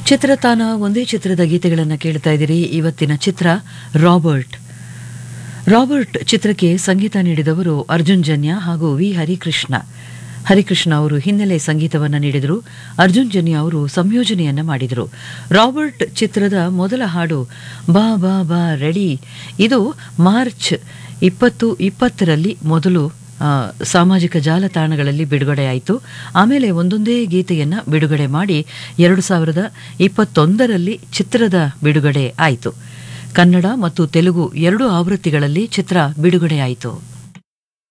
ಚಿತ್ರತಾನ ಒಂದೇ ಚಿತ್ರದ ಗೀತೆಗಳನ್ನು ಕೇಳ್ತಾ ಇದ್ದೀರಿ ಇವತ್ತಿನ ಚಿತ್ರ ರಾಬರ್ಟ್ ರಾಬರ್ಟ್ ಚಿತ್ರಕ್ಕೆ ಸಂಗೀತ ನೀಡಿದವರು ಅರ್ಜುನ್ ಜನ್ಯ ಹಾಗೂ ವಿ ಹರಿಕೃಷ್ಣ ಹರಿಕೃಷ್ಣ ಅವರು ಹಿನ್ನೆಲೆ ಸಂಗೀತವನ್ನು ನೀಡಿದರು ಅರ್ಜುನ್ ಜನ್ಯ ಅವರು ಸಂಯೋಜನೆಯನ್ನ ಮಾಡಿದರು ರಾಬರ್ಟ್ ಚಿತ್ರದ ಮೊದಲ ಹಾಡು ಬಾ ಬಾ ಬಾ ರೆಡಿ ಇದು ಮಾರ್ಚ್ ಇಪ್ಪತ್ತು ಇಪ್ಪತ್ತರಲ್ಲಿ ಮೊದಲು ಆ, ಸಾಮಾಜಿಕ ಜಾಲತಾಣಗಳಲ್ಲಿ ಬಿಡುಗಡೆಯಾಯಿತು ಆಮೇಲೆ ಒಂದೊಂದೇ ಗೀತೆಯನ್ನು ಬಿಡುಗಡೆ ಮಾಡಿ ಎರಡು ಸಾವಿರದ ಇಪ್ಪತ್ತೊಂದರಲ್ಲಿ ಚಿತ್ರದ ಬಿಡುಗಡೆ ಆಯಿತು ಕನ್ನಡ ಮತ್ತು ತೆಲುಗು ಎರಡೂ ಆವೃತ್ತಿಗಳಲ್ಲಿ ಚಿತ್ರ ಬಿಡುಗಡೆಯಾಯಿತು